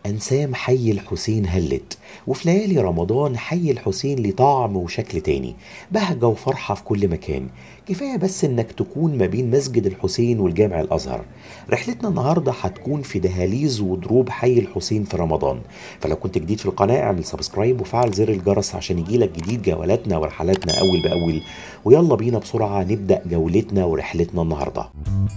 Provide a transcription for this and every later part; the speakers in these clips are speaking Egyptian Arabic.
أنسام حي الحسين هلت وفي ليالي رمضان حي الحسين ليه طعم وشكل تاني بهجة وفرحة في كل مكان كفاية بس إنك تكون ما بين مسجد الحسين والجامع الأزهر رحلتنا النهاردة هتكون في دهاليز ودروب حي الحسين في رمضان فلو كنت جديد في القناة اعمل سبسكرايب وفعل زر الجرس عشان يجيلك جديد جولاتنا ورحلاتنا أول بأول ويلا بينا بسرعة نبدأ جولتنا ورحلتنا النهارده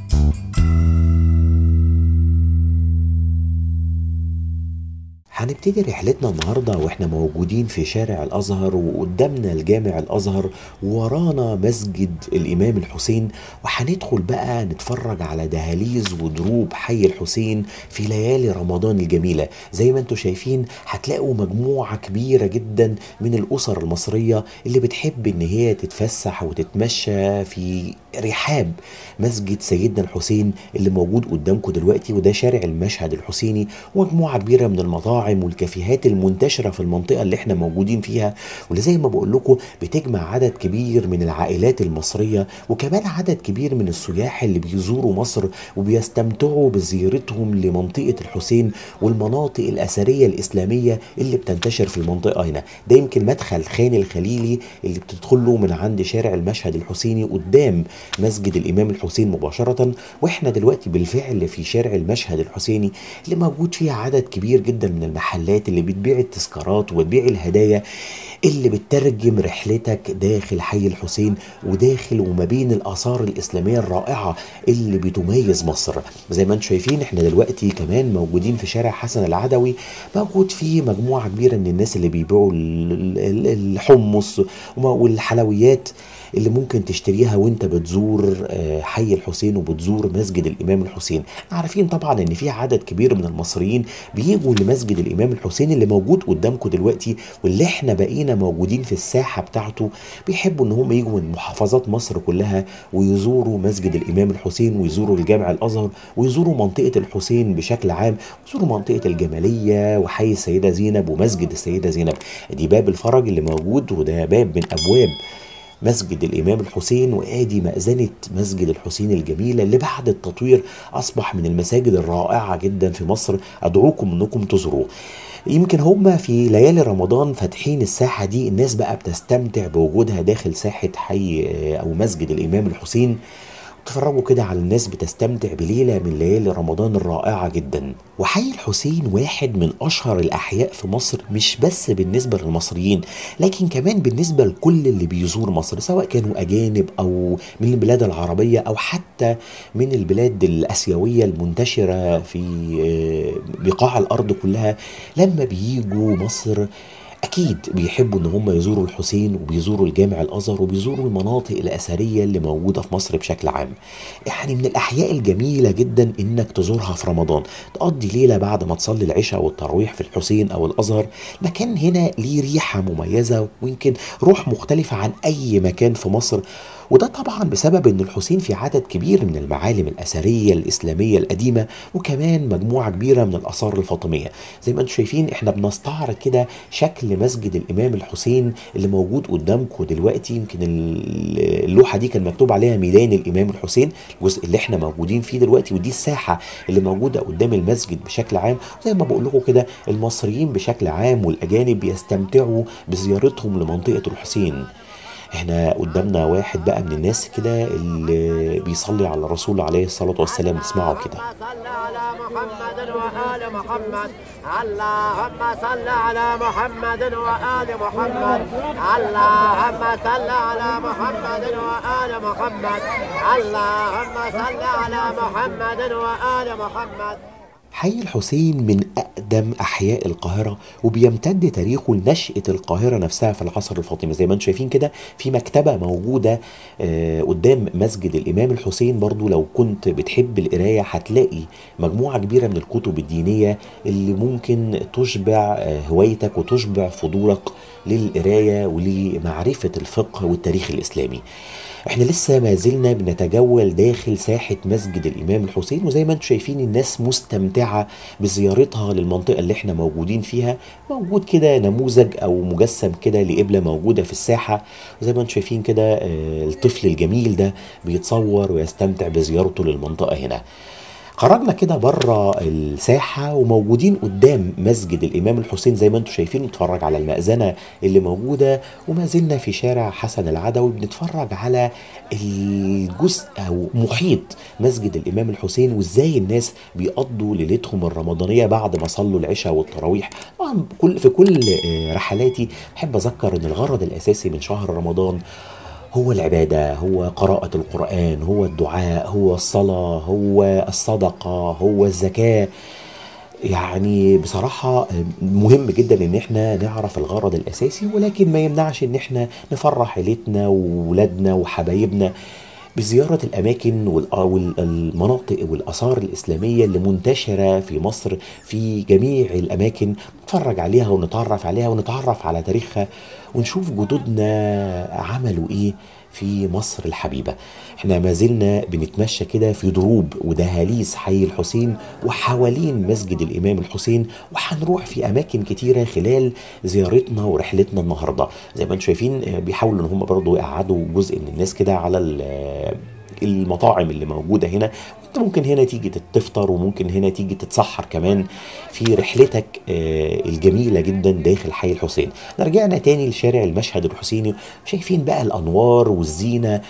هنبتدي رحلتنا النهاردة واحنا موجودين في شارع الأزهر وقدامنا الجامع الأزهر وورانا مسجد الإمام الحسين وهندخل بقى نتفرج على دهاليز ودروب حي الحسين في ليالي رمضان الجميلة زي ما انتم شايفين هتلاقوا مجموعة كبيرة جدا من الأسر المصرية اللي بتحب إن هي تتفسح وتتمشى في رحاب مسجد سيدنا الحسين اللي موجود قدامكم دلوقتي وده شارع المشهد الحسيني ومجموعة كبيرة من المطاعم والكافيهات المنتشرة في المنطقة اللي احنا موجودين فيها واللي زي ما بقول لكم بتجمع عدد كبير من العائلات المصرية وكمان عدد كبير من السياح اللي بيزوروا مصر وبيستمتعوا بزيارتهم لمنطقة الحسين والمناطق الأثرية الإسلامية اللي بتنتشر في المنطقة هنا ده يمكن مدخل خان الخليلي اللي بتدخله من عند شارع المشهد الحسيني قدام مسجد الإمام الحسين مباشرة واحنا دلوقتي بالفعل في شارع المشهد الحسيني اللي موجود فيه عدد كبير جدا من المحلات اللي بتبيع التذكارات وتبيع الهدايا اللي بتترجم رحلتك داخل حي الحسين وداخل وما بين الآثار الإسلامية الرائعة اللي بتميز مصر زي ما انتم شايفين احنا دلوقتي كمان موجودين في شارع حسن العدوي موجود فيه مجموعة كبيرة من الناس اللي بيبيعوا الحمص والحلويات اللي ممكن تشتريها وانت بتزور حي الحسين وبتزور مسجد الامام الحسين عارفين طبعا ان في عدد كبير من المصريين بيجوا لمسجد الامام الحسين اللي موجود قدامكم دلوقتي واللي احنا بقينا موجودين في الساحه بتاعته بيحبوا ان هم يجوا من محافظات مصر كلها ويزوروا مسجد الامام الحسين ويزوروا الجامع الازهر ويزوروا منطقه الحسين بشكل عام ويزوروا منطقه الجماليه وحي السيده زينب ومسجد السيده زينب دي باب الفرج اللي موجود وده باب من ابواب مسجد الإمام الحسين وآدي مأذنة مسجد الحسين الجميلة اللي بعد التطوير أصبح من المساجد الرائعة جدا في مصر أدعوكم أنكم تزوروه يمكن هما في ليالي رمضان فاتحين الساحة دي الناس بقى بتستمتع بوجودها داخل ساحة حي أو مسجد الإمام الحسين تتفرجوا كده على الناس بتستمتع بليلة من ليالي رمضان الرائعة جدا وحي الحسين واحد من أشهر الأحياء في مصر مش بس بالنسبة للمصريين لكن كمان بالنسبة لكل اللي بيزور مصر سواء كانوا أجانب أو من البلاد العربية أو حتى من البلاد الأسيوية المنتشرة في بقاع الأرض كلها لما بييجوا مصر اكيد بيحبوا ان هم يزوروا الحسين وبيزوروا الجامع الازهر وبيزوروا المناطق الاثريه اللي موجوده في مصر بشكل عام يعني من الاحياء الجميله جدا انك تزورها في رمضان تقضي ليله بعد ما تصلي العشاء والتراويح في الحسين او الازهر مكان هنا ليه ريحه مميزه ويمكن روح مختلفه عن اي مكان في مصر وده طبعا بسبب ان الحسين في عدد كبير من المعالم الاثريه الاسلاميه القديمه وكمان مجموعه كبيره من الاثار الفاطميه زي ما انتم شايفين احنا بنستعرض كده شكل مسجد الامام الحسين اللي موجود قدامكم دلوقتي يمكن اللوحه دي كان مكتوب عليها ميدان الامام الحسين الجزء اللي احنا موجودين فيه دلوقتي ودي الساحه اللي موجوده قدام المسجد بشكل عام زي ما بقول لكم كده المصريين بشكل عام والاجانب بيستمتعوا بزيارتهم لمنطقه الحسين احنا قدامنا واحد بقى من الناس كده اللي بيصلي على الرسول عليه الصلاة والسلام نسمعه كده صل على محمد وآل محمد اللهم صل على محمد وآل محمد اللهم صل على محمد وآل محمد اللهم صل على محمد وآل محمد حي الحسين من أقدم أحياء القاهرة وبيمتد تاريخه لنشأة القاهرة نفسها في العصر الفاطمي زي ما انتم شايفين كده في مكتبة موجودة آه قدام مسجد الإمام الحسين برضو لو كنت بتحب القراية هتلاقي مجموعة كبيرة من الكتب الدينية اللي ممكن تشبع آه هوايتك وتشبع فضولك للقراية ولمعرفة الفقه والتاريخ الإسلامي احنا لسه ما زلنا بنتجول داخل ساحة مسجد الإمام الحسين وزي ما انتم شايفين الناس مستمتعة بزيارتها للمنطقة اللي احنا موجودين فيها موجود كده نموذج أو مجسم كده لقبلة موجودة في الساحة وزي ما انتم شايفين كده آه، الطفل الجميل ده بيتصور ويستمتع بزيارته للمنطقة هنا خرجنا كده بره الساحة وموجودين قدام مسجد الإمام الحسين زي ما انتم شايفين نتفرج على المأذنة اللي موجودة وما زلنا في شارع حسن العدوي بنتفرج على الجزء أو محيط مسجد الإمام الحسين وإزاي الناس بيقضوا ليلتهم الرمضانية بعد ما صلوا العشاء والتراويح طبعا كل في كل آه، رحلاتي بحب أذكر إن الغرض الأساسي من شهر رمضان هو العبادة هو قراءة القرآن هو الدعاء هو الصلاة هو الصدقة هو الزكاة يعني بصراحة مهم جدا ان احنا نعرف الغرض الاساسي ولكن ما يمنعش ان احنا نفرح عيلتنا وولادنا وحبايبنا بزيارة الأماكن والأ- والمناطق والآثار الإسلامية اللي منتشرة في مصر في جميع الأماكن نتفرج عليها ونتعرف عليها ونتعرف على تاريخها ونشوف جدودنا عملوا إيه في مصر الحبيبة احنا ما زلنا بنتمشى كده في دروب ودهاليز حي الحسين وحوالين مسجد الإمام الحسين وهنروح في أماكن كتيرة خلال زيارتنا ورحلتنا النهاردة زي ما انتم شايفين آه، بيحاولوا ان هم برضو يقعدوا جزء من الناس كده على ال- المطاعم اللي موجودة هنا انت ممكن هنا تيجي تفطر وممكن هنا تيجي تتسحر كمان في رحلتك آه، الجميلة جدا داخل حي الحسين رجعنا تاني لشارع المشهد الحسيني شايفين بقى الأنوار والزينة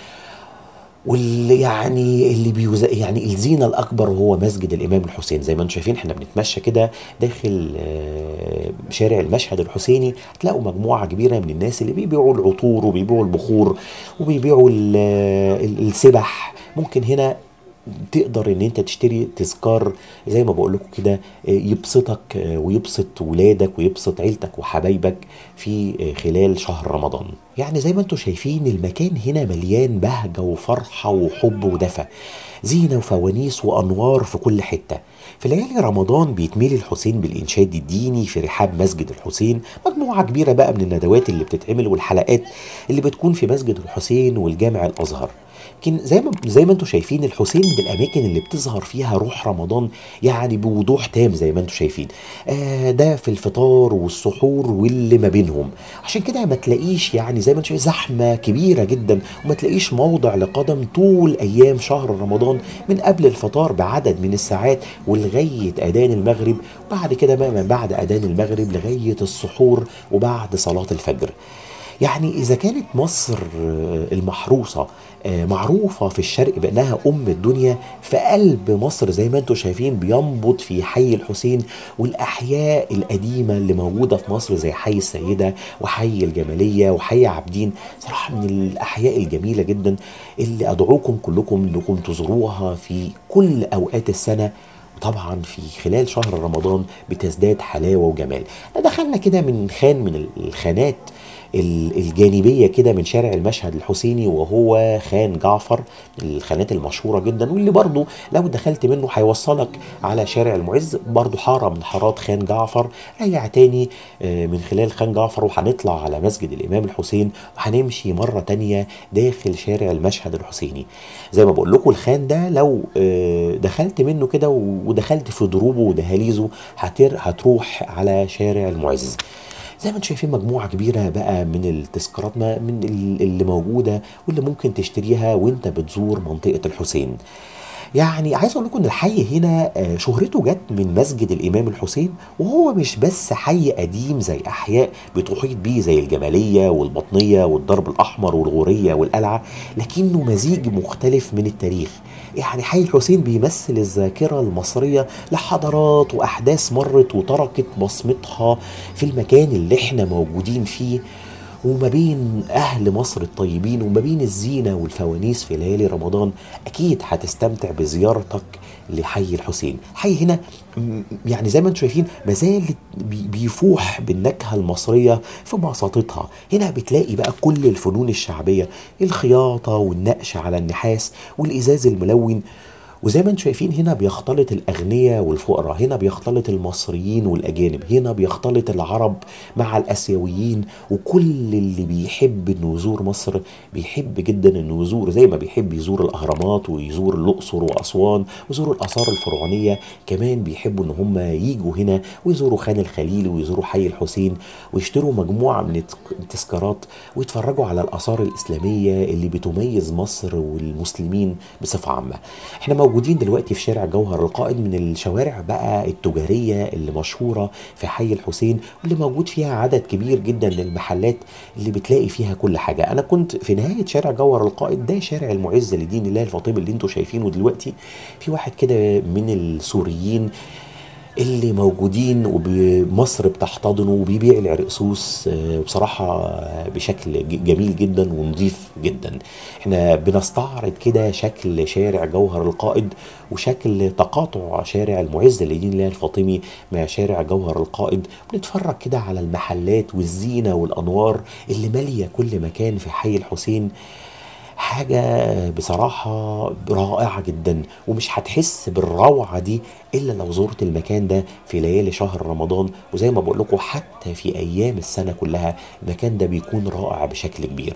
واللي يعني اللي بيوز... يعني الزينه الاكبر هو مسجد الامام الحسين زي ما انتم شايفين احنا بنتمشى كده داخل آه، شارع المشهد الحسيني هتلاقوا مجموعه كبيره من الناس اللي بيبيعوا العطور وبيبيعوا البخور وبيبيعوا ال- ال- السبح ممكن هنا تقدر ان انت تشتري تذكار زي ما بقول لكم كده آه، يبسطك آه، ويبسط ولادك ويبسط عيلتك وحبايبك في آه، خلال شهر رمضان يعني زي ما انتم شايفين المكان هنا مليان بهجة وفرحة وحب ودفى زينة وفوانيس وأنوار في كل حتة في ليالي رمضان بيتميل الحسين بالإنشاد الديني في رحاب مسجد الحسين مجموعة كبيرة بقى من الندوات اللي بتتعمل والحلقات اللي بتكون في مسجد الحسين والجامع الأزهر لكن زي ما زي ما انتم شايفين الحسين من الاماكن اللي بتظهر فيها روح رمضان يعني بوضوح تام زي ما انتم شايفين آه ده في الفطار والسحور واللي ما بينهم عشان كده ما تلاقيش يعني زي ما انتم شايفين زحمه كبيره جدا وما تلاقيش موضع لقدم طول ايام شهر رمضان من قبل الفطار بعدد من الساعات ولغايه اذان المغرب وبعد كده بقى من بعد اذان المغرب لغايه السحور وبعد صلاه الفجر يعني إذا كانت مصر آه، المحروسة آه، معروفة في الشرق بأنها أم الدنيا فقلب مصر زي ما انتم شايفين بينبض في حي الحسين والأحياء القديمة اللي موجودة في مصر زي حي السيدة وحي الجمالية وحي عابدين صراحة من الأحياء الجميلة جدا اللي أدعوكم كلكم أنكم تزوروها في كل أوقات السنة طبعا في خلال شهر رمضان بتزداد حلاوه وجمال دخلنا كده من خان من الخانات ال- الجانبيه كده من شارع المشهد الحسيني وهو خان جعفر الخانات المشهوره جدا واللي برضو لو دخلت منه هيوصلك على شارع المعز برضو حاره من حارات خان جعفر رجع تاني آه، من خلال خان جعفر وهنطلع على مسجد الامام الحسين وهنمشي مره تانية داخل شارع المشهد الحسيني زي ما بقول لكم الخان ده لو آه، دخلت منه كده ودخلت في دروبه ودهاليزه هتر هتروح على شارع المعز زي ما انتم شايفين مجموعه كبيره بقى من التذكارات ما من ال- اللي موجوده واللي ممكن تشتريها وانت بتزور منطقه الحسين يعني عايز اقول لكم ان الحي هنا آه، شهرته جت من مسجد الامام الحسين وهو مش بس حي قديم زي احياء بتحيط بيه زي الجماليه والبطنيه والدرب الاحمر والغوريه والقلعه لكنه مزيج مختلف من التاريخ يعني حي الحسين بيمثل الذاكره المصريه لحضارات واحداث مرت وتركت بصمتها في المكان اللي احنا موجودين فيه وما بين أهل مصر الطيبين وما بين الزينة والفوانيس في ليالي رمضان أكيد هتستمتع بزيارتك لحي الحسين حي هنا م- يعني زي ما انتم شايفين ما زال بي- بيفوح بالنكهة المصرية في بساطتها هنا بتلاقي بقى كل الفنون الشعبية الخياطة والنقش على النحاس والإزاز الملون وزي ما انتم شايفين هنا بيختلط الأغنياء والفقراء هنا بيختلط المصريين والأجانب هنا بيختلط العرب مع الآسيويين وكل اللي بيحب إنه يزور مصر بيحب جدا إنه يزور زي ما بيحب يزور الأهرامات ويزور الأقصر وأسوان ويزور الآثار الفرعونية كمان بيحبوا إن هم يجوا هنا ويزوروا خان الخليل ويزوروا حي الحسين ويشتروا مجموعة من التك- التذكارات ويتفرجوا على الآثار الإسلامية اللي بتميز مصر والمسلمين بصفة عامة احنا موجودين دلوقتي في شارع جوهر القائد من الشوارع بقى التجارية اللي مشهورة في حي الحسين واللي موجود فيها عدد كبير جدا من المحلات اللي بتلاقي فيها كل حاجة أنا كنت في نهاية شارع جوهر القائد ده شارع المعز لدين الله الفاطمي اللي انتوا شايفينه دلوقتي في واحد كده من السوريين اللي موجودين ومصر بتحتضنه وبيبيع العرقسوس آه، بصراحة آه، بشكل ج- جميل جدا ونظيف جدا احنا بنستعرض كده شكل شارع جوهر القائد وشكل تقاطع شارع المعز لدين الله الفاطمي مع شارع جوهر القائد بنتفرج كده على المحلات والزينة والأنوار اللي مالية كل مكان في حي الحسين حاجة بصراحة رائعة جدا ومش هتحس بالروعة دي إلا لو زرت المكان ده في ليالي شهر رمضان وزي ما بقول لكم حتى في أيام السنة كلها المكان ده بيكون رائع بشكل كبير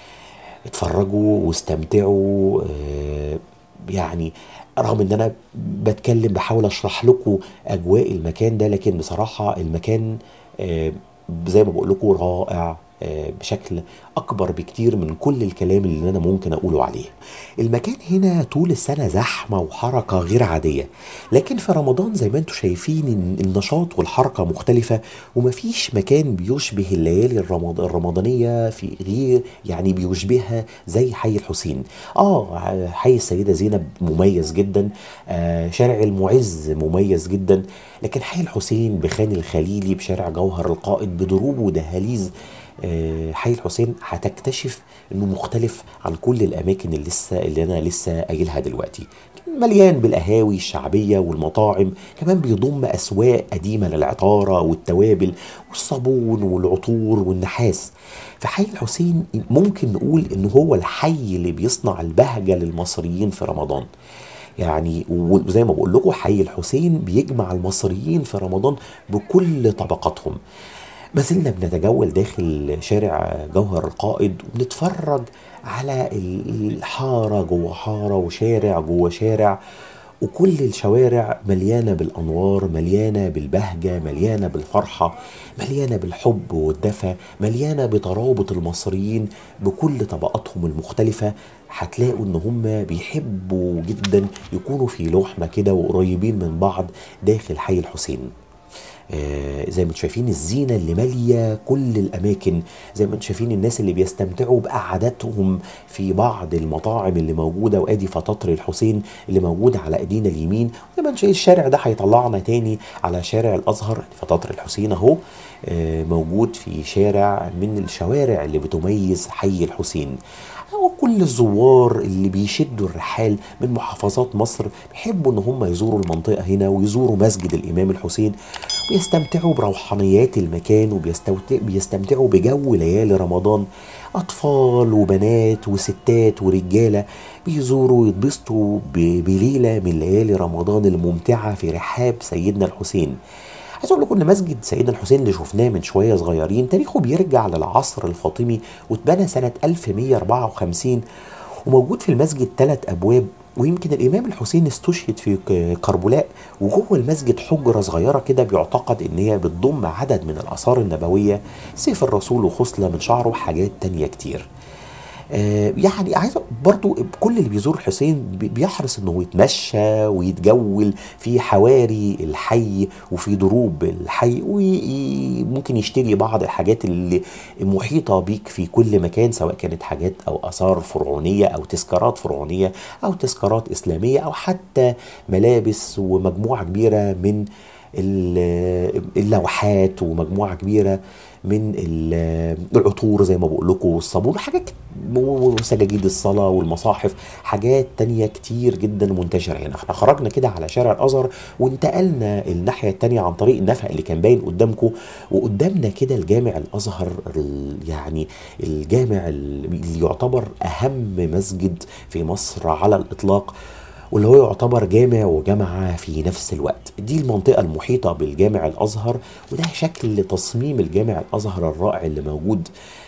اتفرجوا واستمتعوا آه، يعني رغم ان انا بتكلم بحاول اشرح لكم اجواء المكان ده لكن بصراحة المكان آه، زي ما بقول لكم رائع آه، بشكل اكبر بكتير من كل الكلام اللي انا ممكن اقوله عليه المكان هنا طول السنة زحمة وحركة غير عادية لكن في رمضان زي ما انتم شايفين إن النشاط والحركة مختلفة ومفيش مكان بيشبه الليالي الرمض- الرمضانية في غير يعني بيشبهها زي حي الحسين اه حي السيدة زينب مميز جدا آه شارع المعز مميز جدا لكن حي الحسين بخان الخليلي بشارع جوهر القائد بدروب ودهاليز آه، حي الحسين هتكتشف انه مختلف عن كل الاماكن اللي لسه اللي انا لسه قايلها دلوقتي مليان بالقهاوي الشعبيه والمطاعم كمان بيضم اسواق قديمه للعطاره والتوابل والصابون والعطور والنحاس في حي الحسين ممكن نقول ان هو الحي اللي بيصنع البهجه للمصريين في رمضان يعني وزي ما بقول لكم حي الحسين بيجمع المصريين في رمضان بكل طبقاتهم ما زلنا بنتجول داخل شارع جوهر القائد وبنتفرج على الحارة جوه حارة وشارع جوه شارع وكل الشوارع مليانة بالأنوار مليانة بالبهجة مليانة بالفرحة مليانة بالحب والدفى مليانة بترابط المصريين بكل طبقاتهم المختلفة هتلاقوا ان هم بيحبوا جدا يكونوا في لوحمة كده وقريبين من بعض داخل حي الحسين آه، زي ما انتم شايفين الزينة اللي مالية كل الأماكن زي ما انتم شايفين الناس اللي بيستمتعوا بقعداتهم في بعض المطاعم اللي موجودة وأدي فطاطر الحسين اللي موجودة على أيدينا اليمين زي ما انتم شايفين الشارع ده هيطلعنا تاني على شارع الأزهر فطاطر الحسين أهو آه، موجود في شارع من الشوارع اللي بتميز حي الحسين وكل الزوار اللي بيشدوا الرحال من محافظات مصر بيحبوا ان هم يزوروا المنطقه هنا ويزوروا مسجد الامام الحسين ويستمتعوا بروحانيات المكان وبيستمتعوا بجو ليالي رمضان اطفال وبنات وستات ورجاله بيزوروا ويتبسطوا ب- بليله من ليالي رمضان الممتعه في رحاب سيدنا الحسين عايز اقول لكم ان مسجد سيدنا الحسين اللي شفناه من شويه صغيرين تاريخه بيرجع للعصر الفاطمي واتبنى سنه 1154 وموجود في المسجد ثلاث ابواب ويمكن الامام الحسين استشهد في ك- كربلاء وجوه المسجد حجره صغيره كده بيعتقد ان هي بتضم عدد من الاثار النبويه سيف الرسول وخصله من شعره وحاجات تانية كتير آه، يعني عايز برضو كل اللي بيزور الحسين بي- بيحرص انه يتمشى ويتجول في حواري الحي وفي دروب الحي وممكن يشتري بعض الحاجات اللي محيطة بيك في كل مكان سواء كانت حاجات او اثار فرعونية او تذكارات فرعونية او تذكارات اسلامية او حتى ملابس ومجموعة كبيرة من ال- اللوحات ومجموعة كبيرة من ال- العطور زي ما بقول لكم والصابون حاجات وسجاجيد الصلاة والمصاحف حاجات تانية كتير جدا منتشرة هنا احنا خرجنا كده على شارع الأزهر وانتقلنا الناحية التانية عن طريق النفق اللي كان باين قدامكم وقدامنا كده الجامع الأزهر ال- يعني الجامع اللي يعتبر أهم مسجد في مصر على الإطلاق واللي هو يعتبر جامع وجامعة في نفس الوقت دي المنطقة المحيطة بالجامع الأزهر وده شكل تصميم الجامع الأزهر الرائع اللي موجود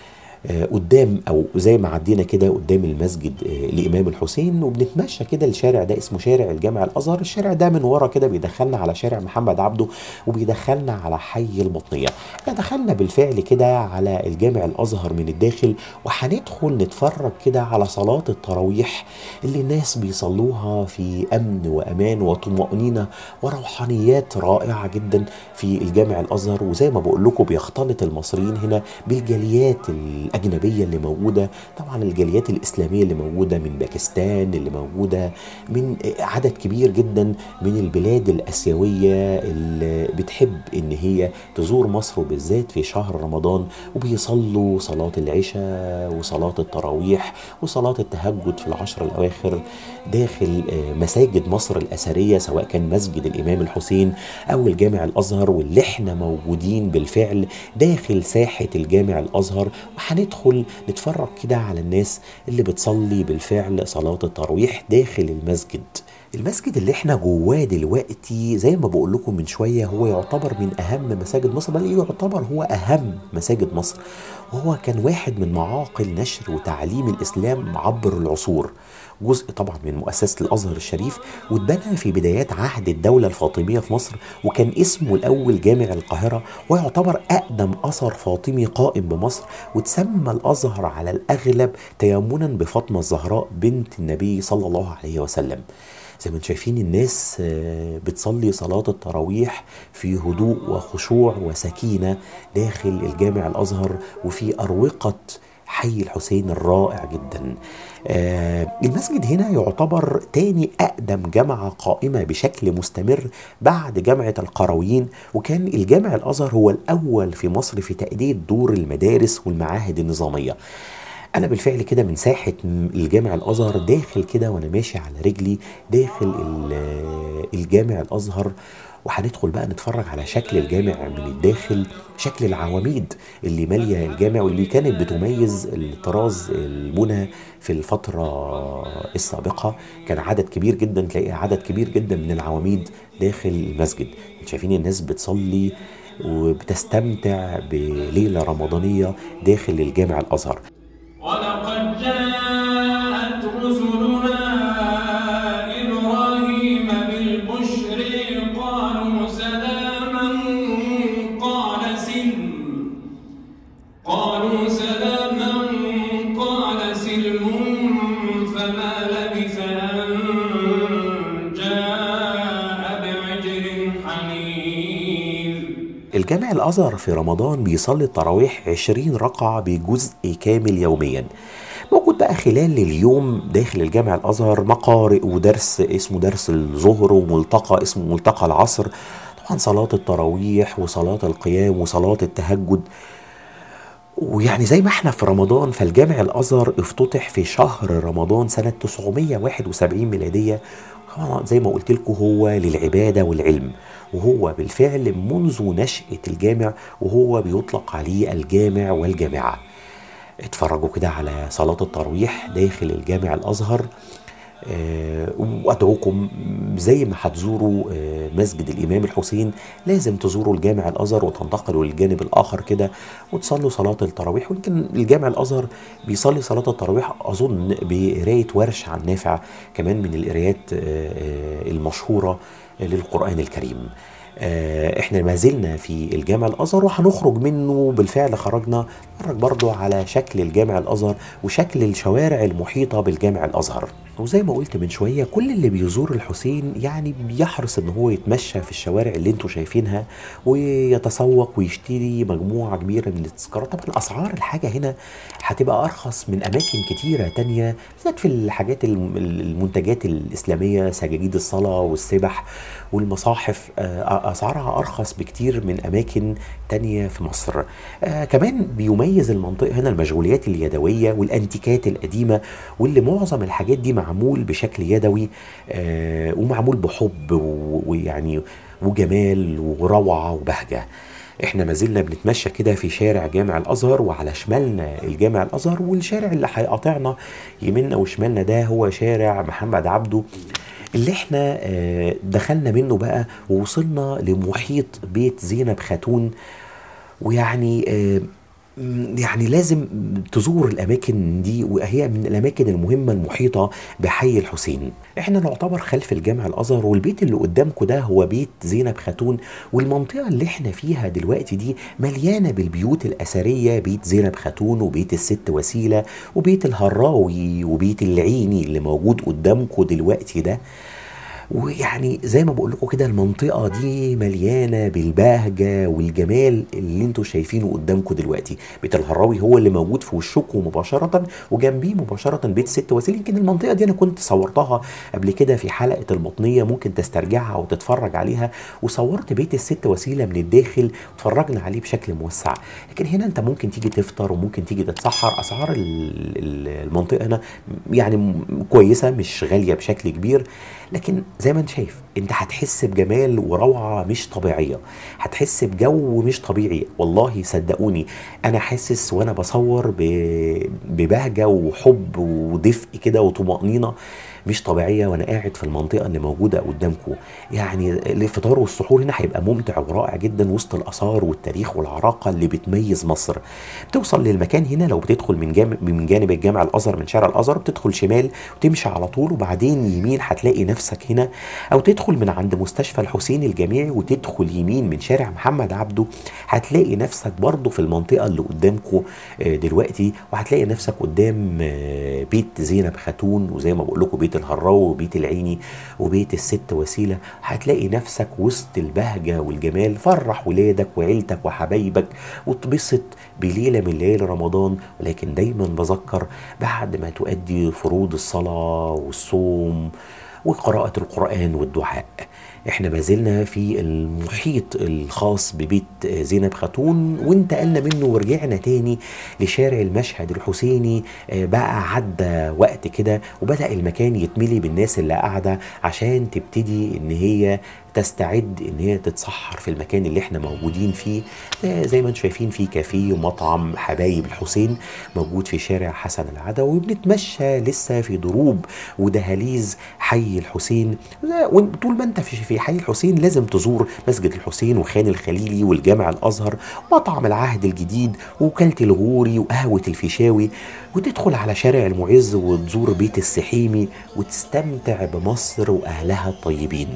آه، قدام او زي ما عدينا كده قدام المسجد آه، الامام الحسين وبنتمشى كده الشارع ده اسمه شارع الجامع الازهر الشارع ده من ورا كده بيدخلنا على شارع محمد عبده وبيدخلنا على حي المطنيه احنا دخلنا بالفعل كده على الجامع الازهر من الداخل وهندخل نتفرج كده على صلاه التراويح اللي الناس بيصلوها في امن وامان وطمانينه وروحانيات رائعه جدا في الجامع الازهر وزي ما بقول لكم بيختلط المصريين هنا بالجاليات الاجنبيه اللي موجوده طبعا الجاليات الاسلاميه اللي موجوده من باكستان اللي موجوده من عدد كبير جدا من البلاد الاسيويه اللي بتحب ان هي تزور مصر وبالذات في شهر رمضان وبيصلوا صلاه العشاء وصلاه التراويح وصلاه التهجد في العشر الاواخر داخل آه، مساجد مصر الاثريه سواء كان مسجد الامام الحسين او الجامع الازهر واللي احنا موجودين بالفعل داخل ساحه الجامع الازهر وهندخل نتفرج كده على الناس اللي بتصلي بالفعل صلاه التراويح داخل المسجد المسجد اللي احنا جواه دلوقتي زي ما بقول لكم من شويه هو يعتبر من اهم مساجد مصر بل يعتبر هو اهم مساجد مصر وهو كان واحد من معاقل نشر وتعليم الاسلام عبر العصور جزء طبعا من مؤسسه الازهر الشريف واتبنى في بدايات عهد الدوله الفاطميه في مصر وكان اسمه الاول جامع القاهره ويعتبر اقدم اثر فاطمي قائم بمصر وتسمى الازهر على الاغلب تيمنا بفاطمه الزهراء بنت النبي صلى الله عليه وسلم زي ما انتم شايفين الناس آه، بتصلي صلاة التراويح في هدوء وخشوع وسكينة داخل الجامع الأزهر وفي أروقة حي الحسين الرائع جدا آه المسجد هنا يعتبر تاني أقدم جامعة قائمة بشكل مستمر بعد جامعة القرويين وكان الجامع الأزهر هو الأول في مصر في تأدية دور المدارس والمعاهد النظامية انا بالفعل كده من ساحه م- الجامع الازهر داخل كده وانا ماشي على رجلي داخل ال- الجامع الازهر وهندخل بقى نتفرج على شكل الجامع من الداخل شكل العواميد اللي ماليه الجامع واللي كانت بتميز الطراز البنى في الفتره السابقه كان عدد كبير جدا تلاقي عدد كبير جدا من العواميد داخل المسجد شايفين الناس بتصلي وبتستمتع بليله رمضانيه داخل الجامع الازهر ولقد جاءت رسلنا إبراهيم بالبشر قالوا سلاما قال سلم قالوا سلاما قال سلم فما لبث أن جاء بعجل حنيذ الجامع الأزهر في رمضان بيصلي التراويح 20 ركعة بجزء كامل يوميا موجود بقى خلال اليوم داخل الجامع الأزهر مقارئ ودرس اسمه درس الظهر وملتقى اسمه ملتقى العصر طبعا صلاة التراويح وصلاة القيام وصلاة التهجد ويعني زي ما احنا في رمضان فالجامع الازهر افتتح في شهر رمضان سنه 971 ميلاديه طبعاً زي ما قلت لكم هو للعباده والعلم وهو بالفعل منذ نشاه الجامع وهو بيطلق عليه الجامع والجامعه اتفرجوا كده على صلاه التراويح داخل الجامع الازهر آه، وادعوكم زي ما هتزوروا آه، مسجد الامام الحسين لازم تزوروا الجامع الازهر وتنتقلوا للجانب الاخر كده وتصلوا صلاه التراويح ويمكن الجامع الازهر بيصلي صلاه التراويح اظن بقرايه ورش عن نافع كمان من القرايات آه، آه، المشهوره للقران الكريم آه، احنا ما زلنا في الجامع الازهر وهنخرج منه بالفعل خرجنا نتفرج برضو على شكل الجامع الازهر وشكل الشوارع المحيطه بالجامع الازهر وزي ما قلت من شويه كل اللي بيزور الحسين يعني بيحرص ان هو يتمشى في الشوارع اللي انتوا شايفينها ويتسوق ويشتري مجموعه كبيره من التذكارات طبعا اسعار الحاجه هنا هتبقى ارخص من اماكن كتيره تانية بالذات في الحاجات الم- المنتجات الاسلاميه سجاجيد الصلاه والسبح والمصاحف آه، اسعارها ارخص بكتير من اماكن تانية في مصر آه كمان بيميز المنطقه هنا المشغوليات اليدويه والانتيكات القديمه واللي معظم الحاجات دي معمول بشكل يدوي آه ومعمول بحب و- ويعني وجمال وروعه وبهجه احنا ما زلنا بنتمشى كده في شارع جامع الازهر وعلى شمالنا الجامع الازهر والشارع اللي هيقاطعنا يمنا وشمالنا ده هو شارع محمد عبده اللي احنا آه، دخلنا منه بقى ووصلنا لمحيط بيت زينب خاتون ويعني آه، مم، يعني لازم تزور الاماكن دي وهي من الاماكن المهمه المحيطه بحي الحسين احنا نعتبر خلف الجامع الازهر والبيت اللي قدامكم ده هو بيت زينب خاتون والمنطقه اللي احنا فيها دلوقتي دي مليانه بالبيوت الاثريه بيت زينب خاتون وبيت الست وسيله وبيت الهراوي وبيت العيني اللي موجود قدامكم دلوقتي ده ويعني زي ما بقول لكم كده المنطقة دي مليانة بالبهجة والجمال اللي انتوا شايفينه قدامكم دلوقتي بيت الهراوي هو اللي موجود في وشكم مباشرة وجنبيه مباشرة بيت ست وسيل يمكن المنطقة دي انا كنت صورتها قبل كده في حلقة المطنية ممكن تسترجعها وتتفرج عليها وصورت بيت الست وسيلة من الداخل واتفرجنا عليه بشكل موسع لكن هنا انت ممكن تيجي تفطر وممكن تيجي تتسحر اسعار ال- ال- المنطقة هنا يعني م- كويسة مش غالية بشكل كبير لكن زي ما انت شايف انت هتحس بجمال وروعه مش طبيعيه هتحس بجو مش طبيعي والله صدقوني انا حاسس وانا بصور ب- ببهجه وحب ودفء كده وطمانينه مش طبيعيه وانا قاعد في المنطقه اللي موجوده قدامكم يعني الفطار والسحور هنا هيبقى ممتع ورائع جدا وسط الاثار والتاريخ والعراقه اللي بتميز مصر بتوصل للمكان هنا لو بتدخل من جانب من جانب الجامع الازهر من شارع الازهر بتدخل شمال وتمشي على طول وبعدين يمين هتلاقي نفسك هنا او تدخل من عند مستشفى الحسين الجامعي وتدخل يمين من شارع محمد عبده هتلاقي نفسك برضه في المنطقه اللي قدامكم دلوقتي وهتلاقي نفسك قدام آه، بيت زينب خاتون وزي ما بقول لكم بيت الهراوي وبيت العيني وبيت الست وسيله هتلاقي نفسك وسط البهجه والجمال فرح ولادك وعيلتك وحبايبك وتبسط بليله من ليالي رمضان ولكن دايما بذكر بعد ما تؤدي فروض الصلاه والصوم وقراءة القرآن والدعاء احنا ما زلنا في المحيط الخاص ببيت زينب خاتون وانتقلنا منه ورجعنا تاني لشارع المشهد الحسيني آه، بقى عدى وقت كده وبدأ المكان يتملي بالناس اللي قاعدة عشان تبتدي ان هي تستعد ان هي تتسحر في المكان اللي احنا موجودين فيه آه، زي ما انتم شايفين في كافيه ومطعم حبايب الحسين موجود في شارع حسن العدوي وبنتمشى لسه في دروب ودهاليز حي الحسين لا، وإن- طول ما انت في في حي الحسين لازم تزور مسجد الحسين وخان الخليلي والجامع الازهر ومطعم العهد الجديد ووكاله الغوري وقهوه الفيشاوي وتدخل على شارع المعز وتزور بيت السحيمي وتستمتع بمصر واهلها الطيبين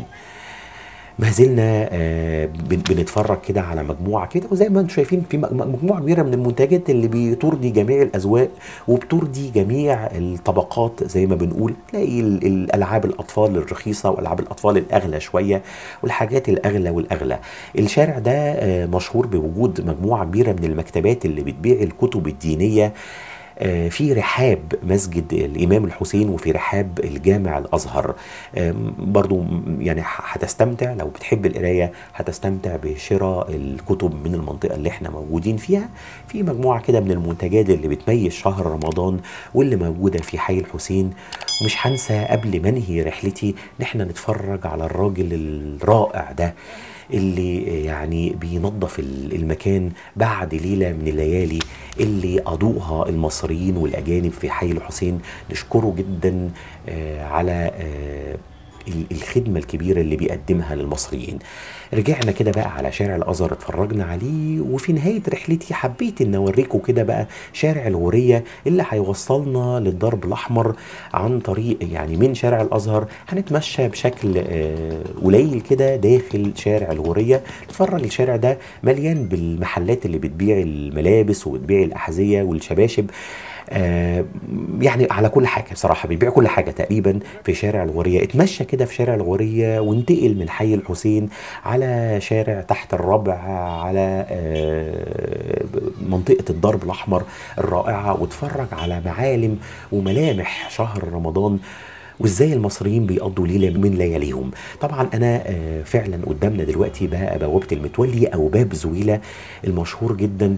ما زلنا آه، بن- بنتفرج كده على مجموعه كده وزي ما انتم شايفين في م- مجموعه كبيره من المنتجات اللي بترضي جميع الاذواق وبترضي جميع الطبقات زي ما بنقول تلاقي ال- الالعاب الاطفال الرخيصه والعاب الاطفال الاغلى شويه والحاجات الاغلى والاغلى الشارع ده آه، مشهور بوجود مجموعه كبيره من المكتبات اللي بتبيع الكتب الدينيه آه، في رحاب مسجد الإمام الحسين وفي رحاب الجامع الأزهر آم، برضو م- يعني ح- هتستمتع لو بتحب القراية هتستمتع بشراء الكتب من المنطقة اللي احنا موجودين فيها في مجموعة كده من المنتجات اللي بتميز شهر رمضان واللي موجودة في حي الحسين ومش هنسى قبل ما انهي رحلتي ان احنا نتفرج على الراجل الرائع ده اللي يعني بينظف ال- المكان بعد ليلة من الليالي اللي أضوءها المصريين والأجانب في حي الحسين نشكره جدا آه، على آه، ال- الخدمة الكبيرة اللي بيقدمها للمصريين رجعنا كده بقى على شارع الأزهر اتفرجنا عليه وفي نهاية رحلتي حبيت ان اوريكم كده بقى شارع الغورية اللي هيوصلنا للضرب الأحمر عن طريق يعني من شارع الأزهر هنتمشى بشكل آه، قليل كده داخل شارع الغورية نتفرج الشارع ده مليان بالمحلات اللي بتبيع الملابس وبتبيع الأحذية والشباشب آه، يعني على كل حاجه بصراحه بيبيع كل حاجه تقريبا في شارع الغوريه اتمشى كده في شارع الغوريه وانتقل من حي الحسين على شارع تحت الربع على آه، منطقه الضرب الاحمر الرائعه واتفرج على معالم وملامح شهر رمضان وازاي المصريين بيقضوا ليله من لياليهم طبعا انا آه، فعلا قدامنا دلوقتي بقى بوابه المتولي او باب زويله المشهور جدا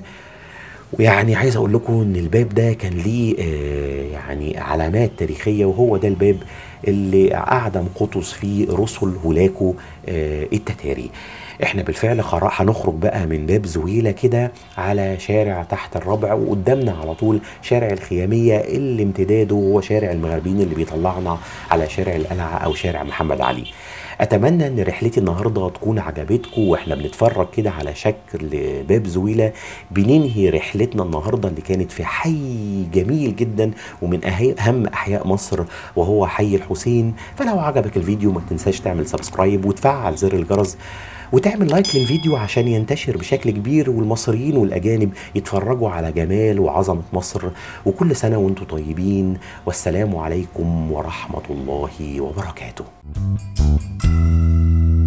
ويعني عايز اقول لكم ان الباب ده كان ليه آه، يعني علامات تاريخيه وهو ده الباب اللي اعدم قطز فيه رسل هولاكو آه، التتاري احنا بالفعل خرا- هنخرج بقى من باب زويله كده على شارع تحت الربع وقدامنا على طول شارع الخياميه اللي امتداده هو شارع المغربيين اللي بيطلعنا على شارع القلعه او شارع محمد علي اتمنى ان رحلتي النهارده تكون عجبتكم واحنا بنتفرج كده على شكل باب زويله بننهي رحلتنا النهارده اللي كانت في حي جميل جدا ومن أهي- اهم احياء مصر وهو حي الحسين فلو عجبك الفيديو ما تنساش تعمل سبسكرايب وتفعل زر الجرس وتعمل لايك للفيديو عشان ينتشر بشكل كبير والمصريين والاجانب يتفرجوا على جمال وعظمه مصر وكل سنه وانتم طيبين والسلام عليكم ورحمه الله وبركاته